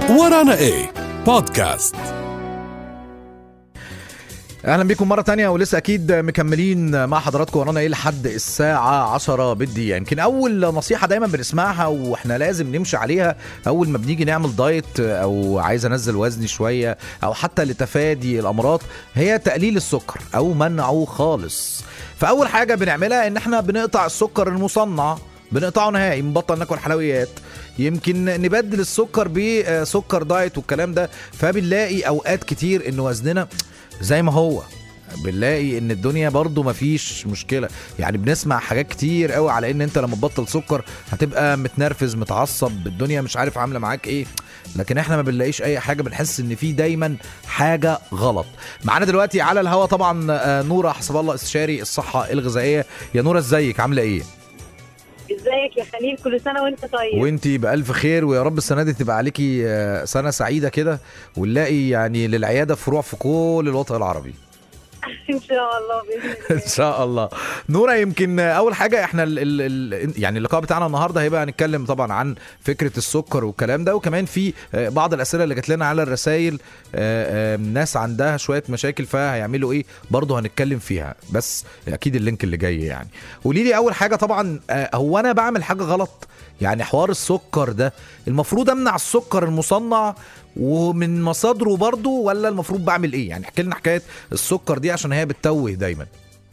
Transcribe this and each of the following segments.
ورانا ايه بودكاست اهلا بيكم مره تانية ولسه اكيد مكملين مع حضراتكم ورانا ايه لحد الساعه 10 بالدقيقه يمكن اول نصيحه دايما بنسمعها واحنا لازم نمشي عليها اول ما بنيجي نعمل دايت او عايز انزل وزني شويه او حتى لتفادي الامراض هي تقليل السكر او منعه خالص فاول حاجه بنعملها ان احنا بنقطع السكر المصنع بنقطعه نهائي بنبطل ناكل حلويات يمكن نبدل السكر بسكر دايت والكلام ده فبنلاقي اوقات كتير ان وزننا زي ما هو بنلاقي ان الدنيا برضو مفيش مشكله يعني بنسمع حاجات كتير قوي على ان انت لما تبطل سكر هتبقى متنرفز متعصب الدنيا مش عارف عامله معاك ايه لكن احنا ما بنلاقيش اي حاجه بنحس ان في دايما حاجه غلط معانا دلوقتي على الهوا طبعا آه، نوره حسب الله استشاري الصحه الغذائيه يا نوره ازيك عامله ايه ازيك يا خليل كل سنه وانت طيب وانتي بألف خير ويا رب السنة دي تبقى عليكي آه، سنة سعيدة كده ونلاقي يعني للعيادة فروع في كل الوطن العربي ان شاء الله باذن ان الله شاء الله نورا يمكن اول حاجه احنا ال ال ال يعني اللقاء بتاعنا النهارده هيبقى هنتكلم طبعا عن فكره السكر والكلام ده وكمان في آه، بعض الاسئله اللي جات لنا على الرسائل ناس عندها شويه مشاكل فهيعملوا ايه برضه هنتكلم فيها بس اكيد اللينك اللي جاي يعني قولي لي اول حاجه طبعا آه، هو انا بعمل حاجه غلط يعني حوار السكر ده المفروض امنع السكر المصنع ومن مصادره برضه ولا المفروض بعمل ايه يعني احكي لنا حكايه السكر دي عشان هي بتتوه دايما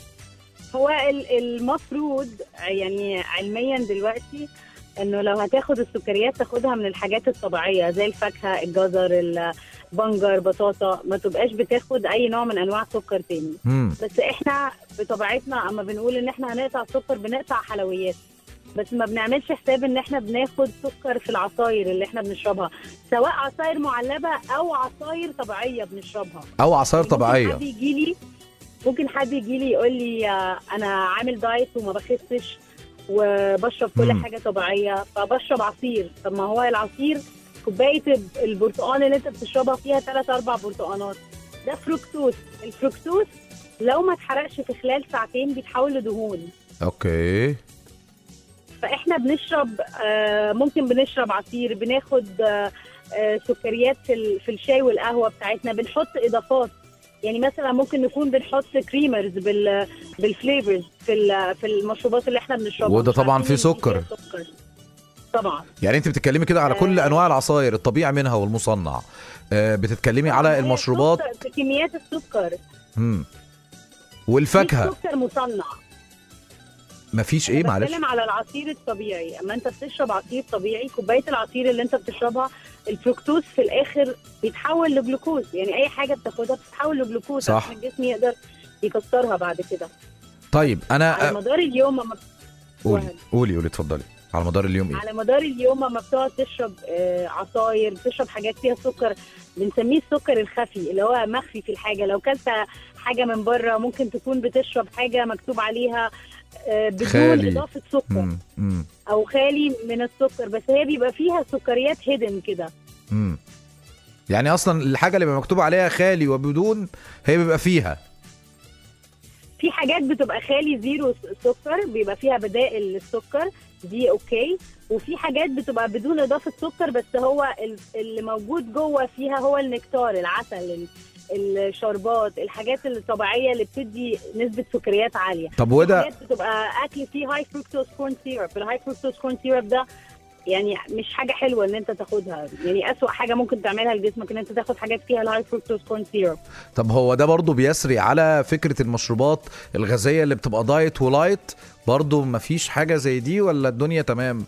هو ال- المفروض يعني علميا دلوقتي انه لو هتاخد السكريات تاخدها من الحاجات الطبيعيه زي الفاكهه الجزر البنجر بطاطا ما تبقاش بتاخد اي نوع من انواع سكر تاني امم بس احنا بطبيعتنا اما بنقول ان احنا هنقطع سكر بنقطع حلويات بس ما بنعملش حساب ان احنا بناخد سكر في العصاير اللي احنا بنشربها سواء عصاير معلبه او عصاير طبيعيه بنشربها او عصاير ممكن طبيعيه حد يجي لي ممكن حد يجي لي يقول لي آه، انا عامل دايت وما بخسش وبشرب كل مم. حاجه طبيعيه فبشرب عصير طب ما هو العصير كوبايه البرتقال اللي انت بتشربها فيها ثلاث اربع برتقانات ده فركتوز الفركتوز لو ما اتحرقش في خلال ساعتين بيتحول لدهون اوكي فاحنا بنشرب آه، ممكن بنشرب عصير بناخد آه، آه، سكريات في ال- في الشاي والقهوه بتاعتنا بنحط اضافات يعني مثلا ممكن نكون بنحط كريمرز بال بالفليفرز في ال- في المشروبات اللي احنا بنشربها وده مش طبعاً عارفين فيه إن فيها سكر. سكر طبعا يعني انت بتتكلمي كده على كل آه. انواع العصاير الطبيعي منها والمصنع آه، بتتكلمي على هي المشروبات السكر- في كميات السكر امم في والفاكهه سكر مصنع مفيش ايه معلش بتكلم على العصير الطبيعي اما انت بتشرب عصير طبيعي كوبايه العصير اللي انت بتشربها الفركتوز في الاخر بيتحول لجلوكوز يعني اي حاجه بتاخدها بتتحول لجلوكوز صح. عشان الجسم يقدر يكسرها بعد كده طيب انا على آه، مدار اليوم اما قولي قولي قولي اتفضلي على مدار اليوم ايه على مدار اليوم اما بتقعد تشرب آه، عصاير بتشرب حاجات فيها سكر بنسميه السكر الخفي اللي هو مخفي في الحاجه لو كلت حاجه من بره ممكن تكون بتشرب حاجه مكتوب عليها آه، بدون خالي. اضافه سكر امم امم او خالي من السكر بس هي بيبقى فيها سكريات هيدن كده امم يعني اصلا الحاجه اللي بيبقى مكتوب عليها خالي وبدون هي بيبقى فيها في حاجات بتبقى خالي زيرو س- سكر بيبقى فيها بدائل للسكر دي اوكي وفي حاجات بتبقى بدون اضافه سكر بس هو ال- اللي موجود جوه فيها هو النكتار العسل ال- الشربات الحاجات الطبيعيه اللي بتدي نسبه سكريات عاليه طب في وده حاجات بتبقى اكل فيه هاي فركتوز كورن سيرب الهاي فركتوز كورن سيرب ده يعني مش حاجه حلوه ان انت تاخدها يعني اسوأ حاجه ممكن تعملها لجسمك ان انت تاخد حاجات فيها الهاي فركتوز كورن سيرب طب هو ده برضو بيسري على فكره المشروبات الغازيه اللي بتبقى دايت ولايت برضو مفيش حاجه زي دي ولا الدنيا تمام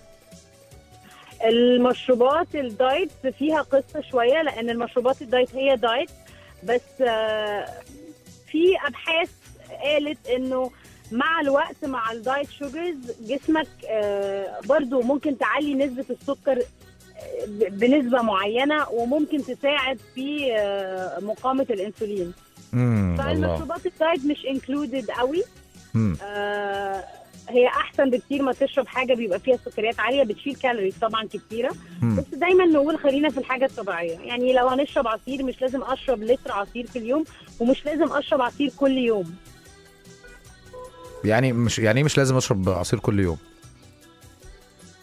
المشروبات الدايت فيها قصه شويه لان المشروبات الدايت هي دايت بس آه، في ابحاث قالت انه مع الوقت مع الدايت شوجرز جسمك آه، برضو ممكن تعلي نسبه السكر آه، ب- بنسبه معينه وممكن تساعد في آه، مقاومه الانسولين امم الله فالمشروبات الدايت مش انكلودد قوي امم آه، هي احسن بكتير ما تشرب حاجه بيبقى فيها سكريات عاليه بتشيل كالوريز طبعا كتيره مم. بس دايما نقول خلينا في الحاجه الطبيعيه يعني لو هنشرب عصير مش لازم اشرب لتر عصير في اليوم ومش لازم اشرب عصير كل يوم يعني مش يعني إيه مش لازم اشرب عصير كل يوم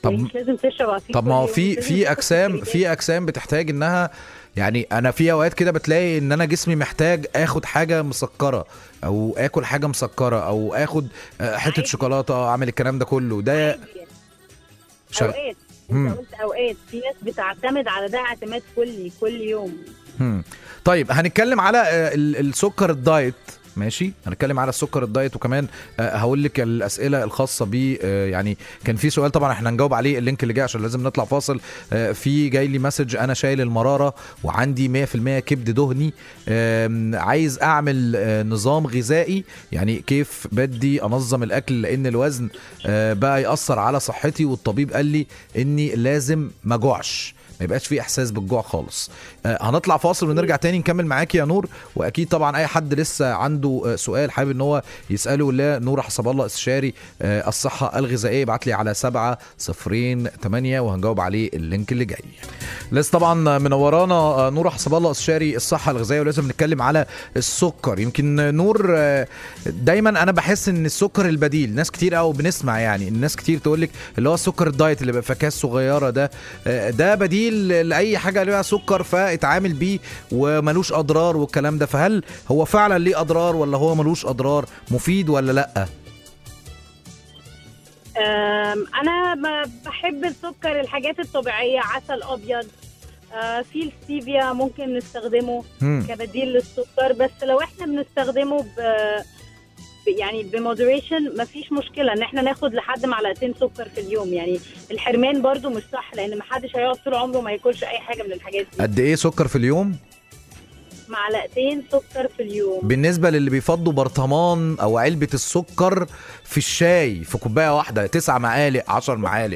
طب- مش لازم تشرب عصير طب كل ما هو يوم، في مش لازم في تاخد اجسام سكريات. في اجسام بتحتاج انها يعني انا في اوقات كده بتلاقي ان انا جسمي محتاج اخد حاجه مسكره او اكل حاجه مسكره او اخد آه، حته عادي. شوكولاته اعمل الكلام ده كله ده عادي يعني. شغ... اوقات مم. انت قلت اوقات في ناس بتعتمد على ده اعتماد كلي كل يوم مم. طيب هنتكلم على آه، ال- السكر الدايت ماشي هنتكلم على السكر الدايت وكمان آه، هقول لك الاسئله الخاصه بيه آه، يعني كان في سؤال طبعا احنا هنجاوب عليه اللينك اللي جاي عشان لازم نطلع فاصل آه، في جاي لي مسج انا شايل المراره وعندي 100% كبد دهني آم، عايز اعمل آه، نظام غذائي يعني كيف بدي انظم الاكل لان الوزن آه، بقى ياثر على صحتي والطبيب قال لي اني لازم ما اجوعش ما يبقاش في احساس بالجوع خالص آه، هنطلع فاصل ونرجع تاني نكمل معاكي يا نور واكيد طبعا اي حد لسه عنده آه، سؤال حابب ان هو يساله لا نور حسب الله استشاري آه، الصحه الغذائيه ابعت لي على 7 صفرين 8 وهنجاوب عليه اللينك اللي جاي لسه طبعا منورانا آه، نور حسب الله استشاري الصحه الغذائيه ولازم نتكلم على السكر يمكن نور آه، دايما انا بحس ان السكر البديل ناس كتير قوي بنسمع يعني الناس كتير تقول لك اللي هو السكر الدايت اللي بيبقى في اكياس صغيره ده آه، ده بديل لاي حاجه ليها سكر فاتعامل بيه وملوش اضرار والكلام ده فهل هو فعلا ليه اضرار ولا هو ملوش اضرار مفيد ولا لا أم، انا ب- بحب السكر الحاجات الطبيعيه عسل ابيض آه، في الستيفيا ممكن نستخدمه مم. كبديل للسكر بس لو احنا بنستخدمه ب ب- يعني بمودريشن مفيش مشكله ان احنا ناخد لحد معلقتين سكر في اليوم يعني الحرمان برضو مش صح لان محدش هيقعد طول عمره ما ياكلش اي حاجه من الحاجات دي قد ايه سكر في اليوم معلقتين سكر في اليوم بالنسبه للي بيفضوا برطمان او علبه السكر في الشاي في كوبايه واحده تسع معالق عشر معالق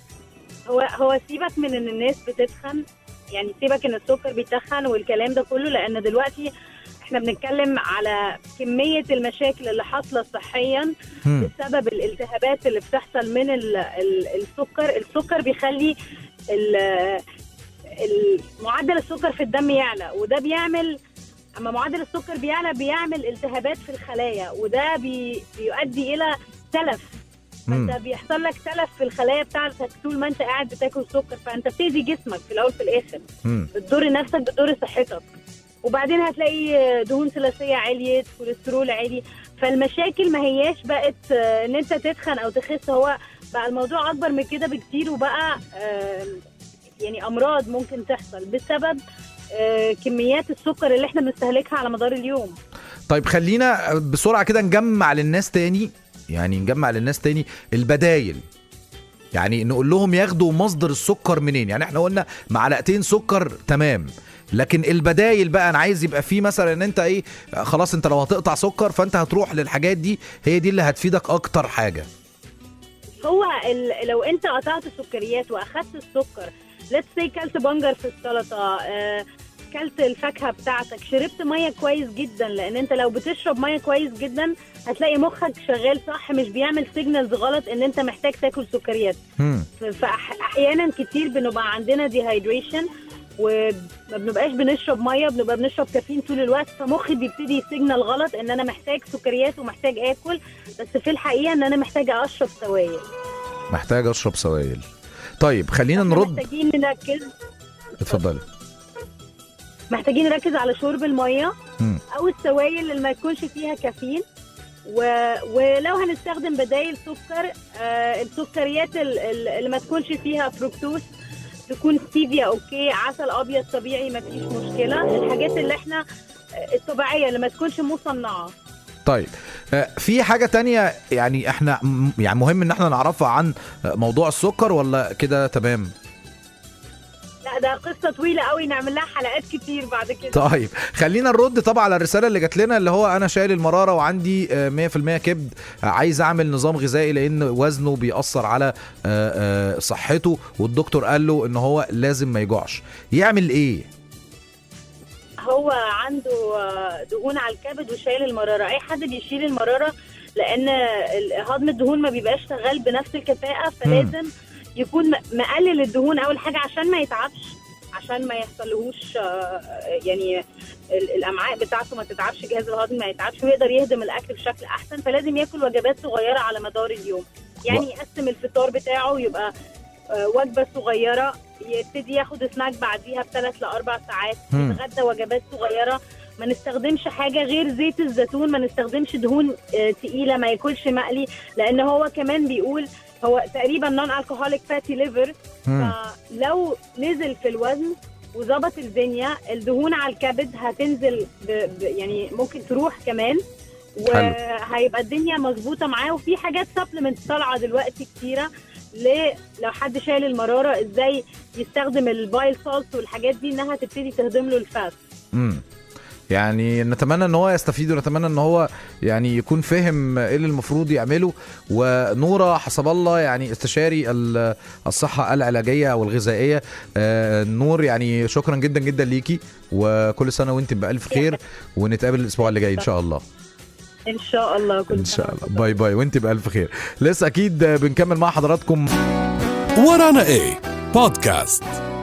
هو هو سيبك من ان الناس بتتخن يعني سيبك ان السكر بيتخن والكلام ده كله لان دلوقتي احنا بنتكلم على كميه المشاكل اللي حاصله صحيا مم. بسبب الالتهابات اللي بتحصل من ال ال السكر السكر بيخلي ال- ال- معدل السكر في الدم يعلى وده بيعمل اما معدل السكر بيعلى بيعمل التهابات في الخلايا وده بي بيؤدي الى تلف مم. فانت بيحصل لك تلف في الخلايا بتاعتك طول ما انت قاعد بتاكل سكر فانت بتأذي جسمك في الاول في الاخر مم. بتضر نفسك بتضر صحتك وبعدين هتلاقي دهون ثلاثيه عليت كوليسترول عالي فالمشاكل ما هياش بقت آه، ان انت تتخن او تخس هو بقى الموضوع اكبر من كده بكتير وبقى آه، يعني امراض ممكن تحصل بسبب آه، كميات السكر اللي احنا بنستهلكها على مدار اليوم طيب خلينا بسرعه كده نجمع للناس تاني يعني نجمع للناس تاني البدايل يعني نقول لهم ياخدوا مصدر السكر منين يعني احنا قلنا معلقتين سكر تمام لكن البدايل بقى انا عايز يبقى في مثلا ان انت ايه خلاص انت لو هتقطع سكر فانت هتروح للحاجات دي هي دي اللي هتفيدك اكتر حاجه هو ال- لو انت قطعت السكريات واخدت السكر ليتس سي كلت بنجر في السلطه آه، كلت الفاكهه بتاعتك شربت ميه كويس جدا لان انت لو بتشرب ميه كويس جدا هتلاقي مخك شغال صح مش بيعمل سيجنالز غلط ان انت محتاج تاكل سكريات هم. فاحيانا كتير بنبقى عندنا ديهايدريشن وما بنبقاش بنشرب ميه بنبقى بنشرب كافيين طول الوقت فمخي بيبتدي يسيجنال غلط ان انا محتاج سكريات ومحتاج اكل بس في الحقيقه ان انا محتاجه اشرب سوائل محتاج اشرب سوائل طيب خلينا إحنا نرد محتاجين نركز اتفضلي محتاجين نركز على شرب الميه مم. او السوائل اللي ما يكونش فيها كافيين و... ولو هنستخدم بدايل سكر آه السكريات ال- ال- اللي ما تكونش فيها فركتوز تكون ستيفيا اوكي عسل ابيض طبيعي ما فيش مشكله الحاجات اللي احنا آه، الطبيعيه اللي ما تكونش مصنعه طيب آه، في حاجة تانية يعني احنا م- يعني مهم ان احنا نعرفها عن آه، موضوع السكر ولا كده تمام لا ده قصه طويله قوي نعمل لها حلقات كتير بعد كده طيب خلينا نرد طبعا على الرسالة اللي جات لنا اللي هو انا شايل المرارة وعندي آه، 100% كبد آه، عايز اعمل نظام غذائي لان وزنه بيأثر على آه، آه، صحته والدكتور قال له ان هو لازم ما يجوعش يعمل ايه هو عنده آه، دهون على الكبد وشايل المراره اي حد بيشيل المراره لان ال- هضم الدهون ما بيبقاش شغال بنفس الكفاءه فلازم يكون م- مقلل الدهون اول حاجه عشان ما يتعبش عشان ما يحصلهوش آه، يعني ال- الامعاء بتاعته ما تتعبش جهاز الهضم ما يتعبش ويقدر يهضم الاكل بشكل احسن فلازم ياكل وجبات صغيره على مدار اليوم يعني يقسم الفطار بتاعه يبقى آه، وجبه صغيره يبتدي ياخد سناك بعديها بثلاث لاربع ساعات مم. يتغدى وجبات صغيره ما نستخدمش حاجه غير زيت الزيتون ما نستخدمش دهون آه، تقيله ما ياكلش مقلي لان هو كمان بيقول هو تقريبا نون الكوهوليك فاتي ليفر مم. فلو نزل في الوزن وظبط الدنيا الدهون على الكبد هتنزل ب... ب... يعني ممكن تروح كمان وهيبقى الدنيا مظبوطه معاه وفي حاجات سبلمنت طالعه دلوقتي كتيره ليه لو حد شايل المراره ازاي يستخدم البايل سولت والحاجات دي انها تبتدي تهضم له الفات امم يعني نتمنى ان هو يستفيد ونتمنى ان هو يعني يكون فهم ايه اللي المفروض يعمله ونوره حسب الله يعني استشاري ال- الصحه العلاجيه والغذائيه آه نور يعني شكرا جدا جدا ليكي وكل سنه وانت بالف خير ونتقابل الاسبوع اللي جاي ان شاء الله ان شاء الله كل ان سنة شاء وأنت الله باي باي وانت بالف خير لسه اكيد بنكمل مع حضراتكم ورانا ايه بودكاست